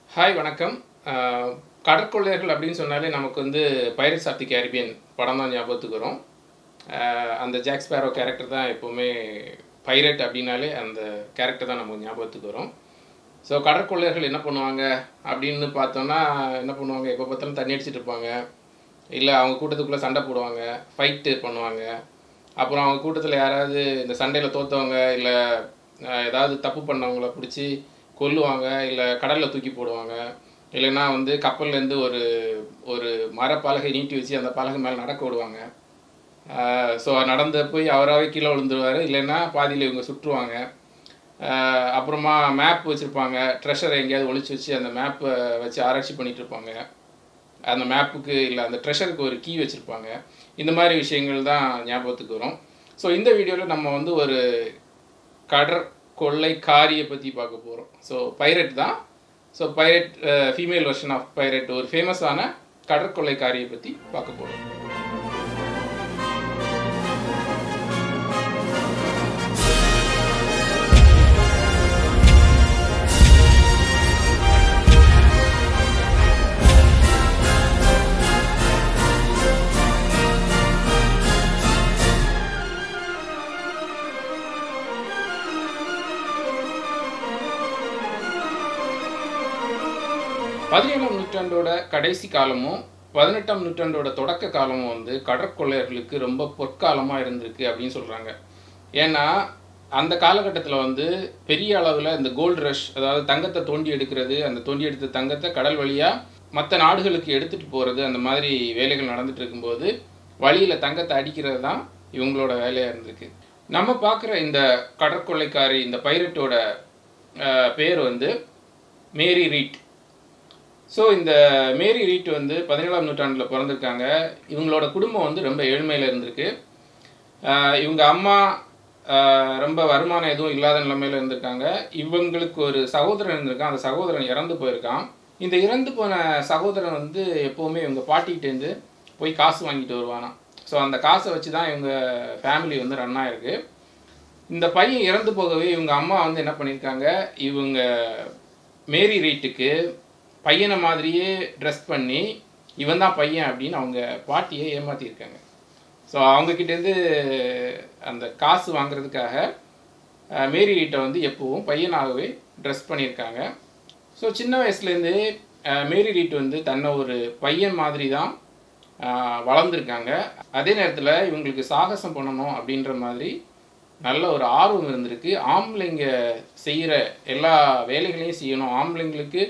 hi வணக்கம் அஹ், கடற்கொள்ளையர்கள் அப்படின்னு சொன்னாலே நமக்கு வந்து பைரட்ஸ் ஆஃப் தி கேரிபியன் படம் தான் ஞாபகத்துக்கு வரும் அஹ், அந்த ஜாக் ஸ்பேரோ கேரக்டர் தான் எப்போவுமே பைரட் அப்படின்னாலே அந்த கேரக்டர் தான் நமக்கு ஞாபகத்துக்கு வரும் ஸோ கடற்கொள்ளையர்கள் என்ன பண்ணுவாங்க அப்படின்னு பார்த்தோம்னா என்ன பண்ணுவாங்க எப்போ பார்த்தாலும் தண்ணி அடிச்சிட்டு இருப்பாங்க இல்லை அவங்க கூட்டத்துக்குள்ளே சண்டை போடுவாங்க ஃபைட்டு பண்ணுவாங்க அப்புறம் அவங்க கூட்டத்தில் யாராவது இந்த சண்டையில் தோத்தவங்க இல்லை ஏதாவது தப்பு பண்ணவங்கள பிடிச்சி கொல்லுவாங்க இல்லை கடலில் தூக்கி போடுவாங்க இல்லைன்னா வந்து கப்பல்லேருந்து ஒரு ஒரு மரப்பலகை நீட்டி வச்சு அந்த பலகை மேலே நடக்க விடுவாங்க ஸோ நடந்து போய் அவராகவே கீழே விழுந்துருவார் இல்லைன்னா பாதியில் இவங்க சுற்றுவாங்க ஆஹ் அப்புறமா மேப் வச்சுருப்பாங்க ட்ரெஷரை எங்கேயாவது ஒளிச்சு வச்சு அந்த மேப்பை வச்சு ஆராய்ச்சி பண்ணிட்டு இருப்பாங்க அந்த மேப்புக்கு இல்லை அந்த ட்ரெஷருக்கு ஒரு கீ வச்சுருப்பாங்க இந்த மாதிரி விஷயங்கள் தான் ஞாபகத்துக்கு வரும் ஸோ இந்த வீடியோவில் நம்ம வந்து ஒரு கடற்கொள்ளைக்காரியை பற்றி பார்க்க போகிறோம் ஸோ பைரட் தான் so pirate female version of pirate ஒரு ஃபேமஸான கடற்கொள்ளைக்காரியை பற்றி பார்க்க போகிறோம் பதினேழாம் நூற்றாண்டோட கடைசி காலமும் பதினெட்டாம் நூற்றாண்டோட தொடக்க காலமும் வந்து கடற்கொள்ளையர்களுக்கு ரொம்ப பொற்காலமாக இருந்திருக்கு அப்படின்னு சொல்கிறாங்க ஏன்னா அந்த காலகட்டத்தில் வந்து பெரிய அளவில் இந்த கோல்டு ரஷ் அதாவது தங்கத்தை தோண்டி எடுக்கிறது அந்த தோண்டி எடுத்த தங்கத்தை கடல் வழியாக மற்ற நாடுகளுக்கு எடுத்துகிட்டு போகிறது அந்த மாதிரி வேலைகள் நடந்துட்டு இருக்கும்போது வழியில் தங்கத்தை அடிக்கிறது தான் இவங்களோட வேலையாக இருந்திருக்கு நம்ம பார்க்குற இந்த கடற்கொள்ளைக்காரி இந்த பைரட்டோட அஹ், பேர் வந்து மேரி ரீட் ஸோ இந்த மேரி ரீட் வந்து பதினேழாம் நூற்றாண்டில் பிறந்திருக்காங்க இவங்களோட குடும்பம் வந்து ரொம்ப ஏழ்மையில் இருந்திருக்கு ஆஹ் இவங்க அம்மா ஆஹ் ரொம்ப வருமானம் எதுவும் இல்லாத நிலைமையில் இருந்திருக்காங்க இவங்களுக்கு ஒரு சகோதரன் இருந்திருக்கான் அந்த சகோதரன் இறந்து போயிருக்கான் இந்த இறந்து போன சகோதரன் வந்து எப்போவுமே இவங்க பாட்டிகிட்டேருந்து போய் காசு வாங்கிட்டு வருவானாம் ஸோ அந்த காசை வச்சு தான் இவங்க ஃபேமிலி வந்து ரன் ஆயிருக்கு இந்த பையன் இறந்து போகவே இவங்க அம்மா வந்து என்ன பண்ணியிருக்காங்க இவங்க மேரி ரீட்டுக்கு பையனை மாதிரியே ட்ரெஸ் பண்ணி இவன் தான் பையன் அப்படின்னு அவங்க பாட்டியை ஏமாற்றிருக்காங்க ஸோ அவங்கக்கிட்டேருந்து அந்த காசு வாங்குறதுக்காக அஹ், மேரி ரீட்டை வந்து எப்போவும் பையனாகவே ட்ரெஸ் பண்ணியிருக்காங்க ஸோ சின்ன வயசுலேருந்து மேரி ரீட் வந்து தன்னை ஒரு பையன் மாதிரி தான் அஹ், வளர்ந்துருக்காங்க அதே நேரத்தில் இவங்களுக்கு சாகசம் பண்ணணும் அப்படின்ற மாதிரி நல்ல ஒரு ஆர்வம் இருந்திருக்கு ஆம்பளைங்க செய்கிற எல்லா வேலைகளையும் செய்யணும் ஆம்பளைங்களுக்கு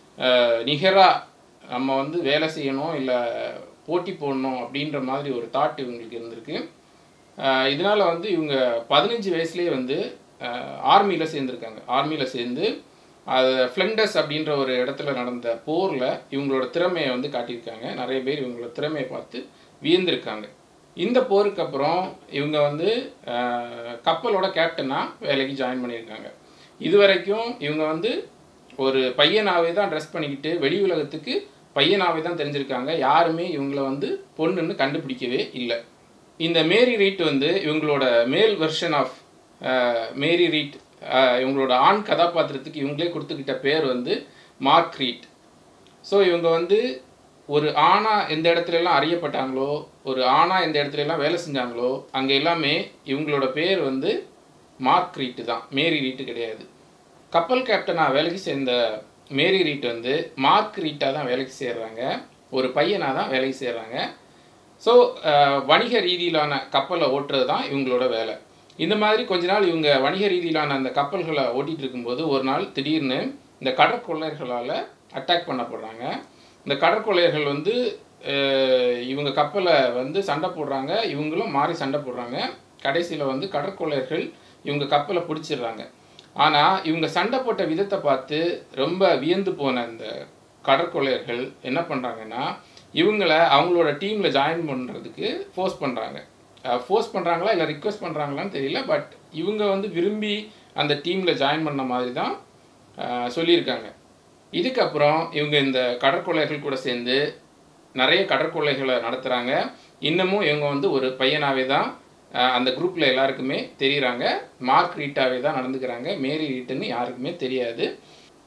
நிகராக நம்ம வந்து வேலை செய்யணும் இல்லை போட்டி போடணும் அப்படின்ற மாதிரி ஒரு தாட் இவங்களுக்கு இருந்திருக்கு அஹ் இதனால வந்து இவங்க பதினஞ்சு வயசுலேயே வந்து ஆர்மியில் சேர்ந்துருக்காங்க ஆர்மியில் சேர்ந்து அது ஃப்ளெண்டஸ் அப்படின்ற ஒரு இடத்துல நடந்த போரில் இவங்களோட திறமையை வந்து காட்டியிருக்காங்க நிறைய பேர் இவங்களோட திறமையை பார்த்து வியந்திருக்காங்க இந்த போருக்கு அப்புறம் இவங்க வந்து அஹ், கப்பலோட கேப்டனாக வேலைக்கு ஜாயின் பண்ணியிருக்காங்க இது வரைக்கும் இவங்க வந்து ஒரு பையனாவே தான் ட்ரெஸ் பண்ணிக்கிட்டு வெளி உலகத்துக்கு பையனாவே தான் தெரிஞ்சிருக்காங்க யாருமே இவங்கள வந்து பொண்ணுன்னு கண்டுபிடிக்கவே இல்லை இந்த மேரி ரீட் வந்து இவங்களோட male version of Mary Read ah, இவங்களோட ஆண் கதாபாத்திரத்துக்கு இவங்களே கொடுத்துக்கிட்ட பேர் வந்து மார்க் ரீட் ஸோ இவங்க வந்து ஒரு ஆணா எந்த இடத்துல எல்லாம் அறியப்பட்டாங்களோ ஒரு ஆணா எந்த இடத்துல எல்லாம் வேலை செஞ்சாங்களோ அங்கே எல்லாமே இவங்களோட பேர் வந்து மார்க் ரீட்டு தான் மேரி ரீட்டு கிடையாது கப்பல் கேப்டனாக வேலைக்கு சேர்ந்த மேரி ரீட் வந்து மார்க் ரீட்டாக தான் வேலைக்கு சேர்றாங்க ஒரு பையனாக தான் வேலைக்கு சேர்றாங்க ஸோ வணிக ரீதியிலான கப்பலை ஓட்டுறது தான் இவங்களோட வேலை இந்த மாதிரி கொஞ்ச நாள் இவங்க வணிக ரீதியிலான அந்த கப்பல்களை ஓட்டிகிட்டு இருக்கும்போது ஒரு நாள் திடீர்னு இந்த கடற்கொள்ளையர்களால் அட்டாக் பண்ணப்படுறாங்க இந்த கடற்கொள்ளையர்கள் வந்து அஹ், இவங்க கப்பலை வந்து சண்டை போடுறாங்க இவங்களும் மாறி சண்டை போடுறாங்க கடைசியில் வந்து கடற்கொள்ளையர்கள் இவங்க கப்பலை பிடிச்சிடுறாங்க ஆனால் இவங்க சண்டை போட்ட விதத்தை பார்த்து ரொம்ப வியந்து போன இந்த கடற்கொள்ளையர்கள் என்ன பண்ணுறாங்கன்னா இவங்கள அவங்களோட டீமில் ஜாயின் பண்ணுறதுக்கு ஃபோர்ஸ் பண்ணுறாங்க ஃபோர்ஸ் பண்ணுறாங்களா இல்லை ரிக்வெஸ்ட் பண்ணுறாங்களான்னு தெரியல பட் இவங்க வந்து விரும்பி அந்த டீமில் ஜாயின் பண்ண மாதிரி தான் அஹ், சொல்லியிருக்காங்க இதுக்கப்புறம் இவங்க இந்த கடற்கொள்ளையர்கள் கூட சேர்ந்து நிறைய கடற்கொள்ளைகளை நடத்துகிறாங்க இன்னமும் இவங்க வந்து ஒரு பையனாகவே தான் அஹ், அந்த குரூப்பில் எல்லாருக்குமே தெரியுறாங்க மார்க் ரீட்டாவே தான் நடந்துக்கிறாங்க மேரி ரீட்டுன்னு யாருக்குமே தெரியாது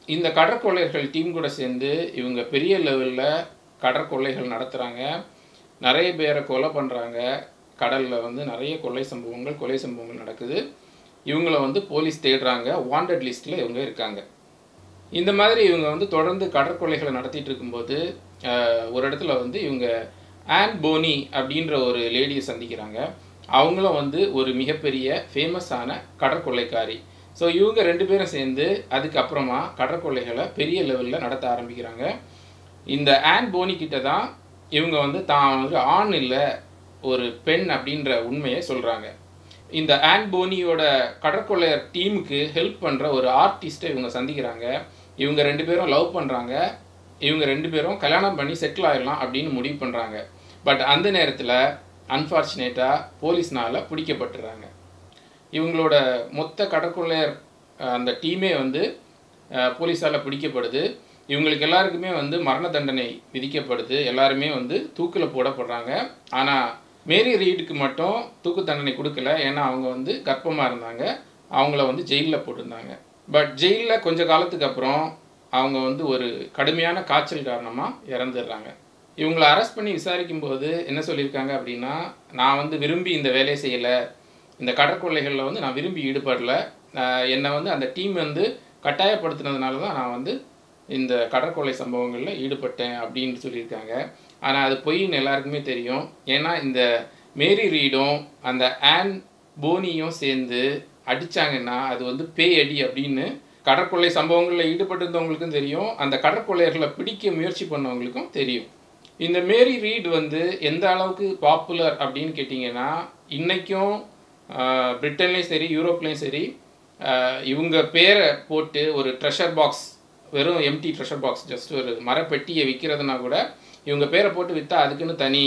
இந்த கடற்கொள்ளையர்கள் டீம் கூட சேர்ந்து இவங்க பெரிய லெவலில் கடற்கொள்ளைகள் நடத்துகிறாங்க நிறைய பேரை கொலை பண்ணுறாங்க கடலில் வந்து நிறைய கொள்ளை சம்பவங்கள் கொலை சம்பவங்கள் நடக்குது இவங்கள வந்து போலீஸ் தேடுறாங்க வாண்டட் லிஸ்ட்டில் இவங்க இருக்காங்க இந்த மாதிரி இவங்க வந்து தொடர்ந்து கடற்கொள்ளைகளை நடத்திட்டு இருக்கும்போது ஆஹ், ஒரு இடத்துல வந்து இவங்க ஆன் போனி அப்படின்ற ஒரு லேடியை சந்திக்கிறாங்க அவங்களும் வந்து ஒரு மிகப்பெரிய ஃபேமஸான கடற்கொள்ளைக்காரி ஸோ இவங்க ரெண்டு பேரும் சேர்ந்து அதுக்கப்புறமா கடற்கொள்ளைகளை பெரிய லெவலில் நடத்த ஆரம்பிக்கிறாங்க இந்த ஆன் போனி கிட்ட தான் இவங்க வந்து தான் வந்து ஆண் இல்லை ஒரு பெண் அப்படின்ற உண்மையை சொல்கிறாங்க இந்த ஆன் போனியோட கடற்கொள்ளையர் டீமுக்கு ஹெல்ப் பண்ணுற ஒரு ஆர்டிஸ்ட்டை இவங்க சந்திக்கிறாங்க இவங்க ரெண்டு பேரும் லவ் பண்ணுறாங்க இவங்க ரெண்டு பேரும் கல்யாணம் பண்ணி செட்டில் ஆயிடலாம் அப்படின்னு முடிவு பண்ணுறாங்க பட் அந்த நேரத்தில் அன்ஃபார்ச்சுனேட்டாக போலீஸ்னால பிடிக்கப்பட்டுறாங்க இவங்களோட மொத்த கடற்கொள்ளையர் அஹ், அந்த டீமே வந்து போலீஸால் பிடிக்கப்படுது இவங்களுக்கு எல்லாருக்குமே வந்து மரண தண்டனை விதிக்கப்படுது எல்லாருமே வந்து தூக்கில் போடப்படுறாங்க ஆனால் மேரி ரீடுக்கு மட்டும் தூக்கு தண்டனை கொடுக்கல ஏன்னா அவங்க வந்து கர்ப்பமாக இருந்தாங்க அவங்கள வந்து ஜெயிலில் போட்டிருந்தாங்க பட் ஜெயிலில் கொஞ்ச காலத்துக்கு அப்புறம் அவங்க வந்து ஒரு கடுமையான காய்ச்சல் காரணமாக இறந்துடுறாங்க இவங்களை அரெஸ்ட் பண்ணி விசாரிக்கும் போது என்ன சொல்லியிருக்காங்க அப்படின்னா நான் வந்து விரும்பி இந்த வேலையை செய்யலை இந்த கடற்கொள்ளைகளில் வந்து நான் விரும்பி ஈடுபடல ஆஹ் என்னை வந்து அந்த டீம் வந்து கட்டாயப்படுத்தினதுனால தான் நான் வந்து இந்த கடற்கொள்ளை சம்பவங்களில் ஈடுபட்டேன் அப்படின்னு சொல்லியிருக்காங்க ஆனால் அது பொய்ன்னு எல்லாருக்குமே தெரியும் ஏன்னா இந்த மேரி ரீடும் அந்த ஆன் போனியும் சேர்ந்து அடிச்சாங்கன்னா அது வந்து பேய் அடி அப்படின்னு கடற்கொள்ளை சம்பவங்களில் ஈடுபட்டிருந்தவங்களுக்கும் தெரியும் அந்த கடற்கொள்ளையர்களை பிடிக்க முயற்சி பண்ணவங்களுக்கும் தெரியும் இந்த மேரி ரீட் வந்து எந்த அளவுக்கு பாப்புலர் அப்படின்னு கேட்டிங்கன்னா இன்றைக்கும் பிரிட்டன்லேயும் சரி யூரோப்லேயும் சரி ஆஹ் இவங்க பேரை போட்டு ஒரு ட்ரெஷர் பாக்ஸ் வெறும் எம்டி ட்ரெஷர் பாக்ஸ் ஜஸ்ட் ஒரு மரப்பெட்டியை விற்கிறதுனா கூட இவங்க பேரை போட்டு விற்றா அதுக்குன்னு தனி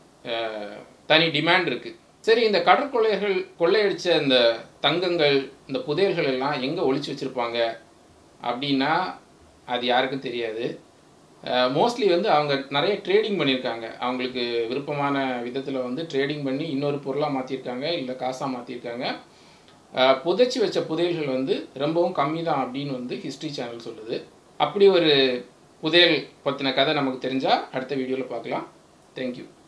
ஆஹ் தனி டிமாண்ட் இருக்குது சரி இந்த கடற்கொள்ளையர்கள் கொள்ளையடிச்ச இந்த தங்கங்கள் இந்த புதையல்கள் எல்லாம் எங்கே ஒளிச்சு வச்சுருப்பாங்க அப்படின்னா அது யாருக்கும் தெரியாது மோஸ்ட்லி வந்து அவங்க நிறைய ட்ரேடிங் பண்ணியிருக்காங்க அவங்களுக்கு விருப்பமான விதத்தில் வந்து ட்ரேடிங் பண்ணி இன்னொரு பொருளாக மாற்றிருக்காங்க இல்லை காசாக மாற்றிருக்காங்க புதைச்சி வச்ச புதையல்கள் வந்து ரொம்பவும் கம்மி தான் அப்படின்னு வந்து ஹிஸ்ட்ரி சேனல் சொல்லுது அப்படி ஒரு புதையல் பற்றின கதை நமக்கு தெரிஞ்சால் அடுத்த வீடியோவில் பார்க்கலாம் தேங்க்யூ